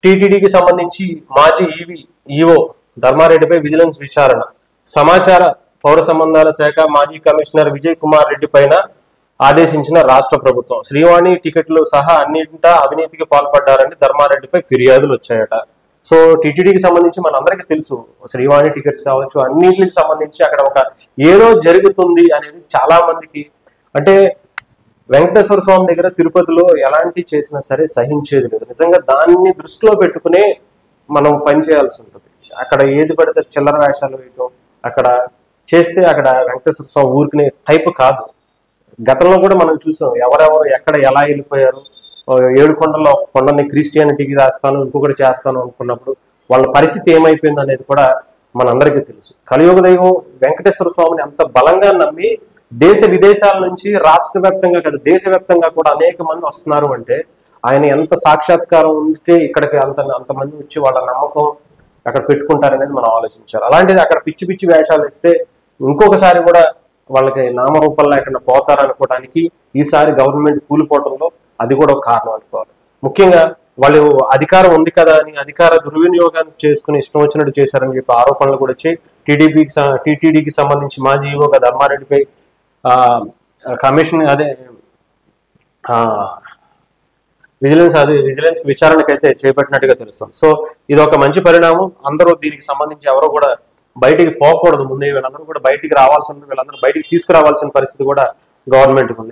టీటీడీకి సంబంధించి మాజీ ఈవీ ఈఓ ధర్మారెడ్డిపై విజిలెన్స్ విచారణ సమాచార పౌర సంబంధాల శాఖ మాజీ కమిషనర్ విజయ్ కుమార్ రెడ్డి పైన ఆదేశించిన రాష్ట్ర ప్రభుత్వం శ్రీవాణి టికెట్లు సహా అన్నింటా అవినీతికి పాల్పడ్డారని ధర్మారెడ్డిపై ఫిర్యాదులు వచ్చాయట సో టీటీడీకి సంబంధించి మనందరికీ తెలుసు శ్రీవాణి టికెట్స్ కావచ్చు అన్నింటికి సంబంధించి అక్కడ ఒక ఏదో జరుగుతుంది అనేది చాలా మందికి అంటే వెంకటేశ్వర స్వామి దగ్గర తిరుపతిలో ఎలాంటి చేసినా సరే సహించేది లేదు నిజంగా దాన్ని దృష్టిలో పెట్టుకునే మనం పనిచేయాల్సి ఉంటుంది అక్కడ ఏది పడితే అది చిల్లర వేషాలు వేయటం అక్కడ చేస్తే అక్కడ వెంకటేశ్వర స్వామి ఊరికినే టైప్ కాదు గతంలో కూడా మనం చూసాం ఎవరెవరు ఎక్కడ ఎలా వెళ్ళిపోయారు ఓ ఏడు కొండల్లో ఒక కొండని క్రిస్టియానిటీకి రాస్తాను ఇంకొకటి చేస్తాను అనుకున్నప్పుడు వాళ్ళ పరిస్థితి ఏమైపోయింది అనేది కూడా మనందరికీ తెలుసు కలియుగ దైవం వెంకటేశ్వర స్వామిని అంత బలంగా నమ్మి దేశ విదేశాల నుంచి రాష్ట్ర వ్యాప్తంగా కదా దేశవ్యాప్తంగా కూడా అనేక మంది వస్తున్నారు అంటే ఆయన ఎంత సాక్షాత్కారం ఉంటే ఇక్కడికి అంత అంతమంది వచ్చి వాళ్ళ నమ్మకం అక్కడ పెట్టుకుంటారనేది మనం ఆలోచించాలి అలాంటిది అక్కడ పిచ్చి పిచ్చి వేషాలు ఇస్తే ఇంకొకసారి కూడా వాళ్ళకి నామరూపం లేకుండా పోతారనుకోవడానికి ఈసారి గవర్నమెంట్ కూలిపోవడంలో అది కూడా ఒక కారణం అనుకోవాలి ముఖ్యంగా వాళ్ళు అధికారం ఉంది కదా అని అధికార దుర్వినియోగాన్ని చేసుకుని ఇష్టం వచ్చినట్టు చేశారని చెప్పి ఆరోపణలు కూడా వచ్చాయి టీడీపీకి టీటీడీకి సంబంధించి మాజీ యువక ధర్మారెడ్డిపై ఆ, కమిషన్ అదే ఆ, విజిలెన్స్ అది విజిలెన్స్ విచారణకు అయితే చేపట్టినట్టుగా తెలుస్తుంది సో ఇది ఒక మంచి పరిణామం అందరూ దీనికి సంబంధించి ఎవరు కూడా బయటికి పోకూడదు ముందే వీళ్ళందరూ కూడా బయటికి రావాల్సిన వీళ్ళందరూ బయటికి తీసుకురావాల్సిన పరిస్థితి కూడా గవర్నమెంట్ ఉంది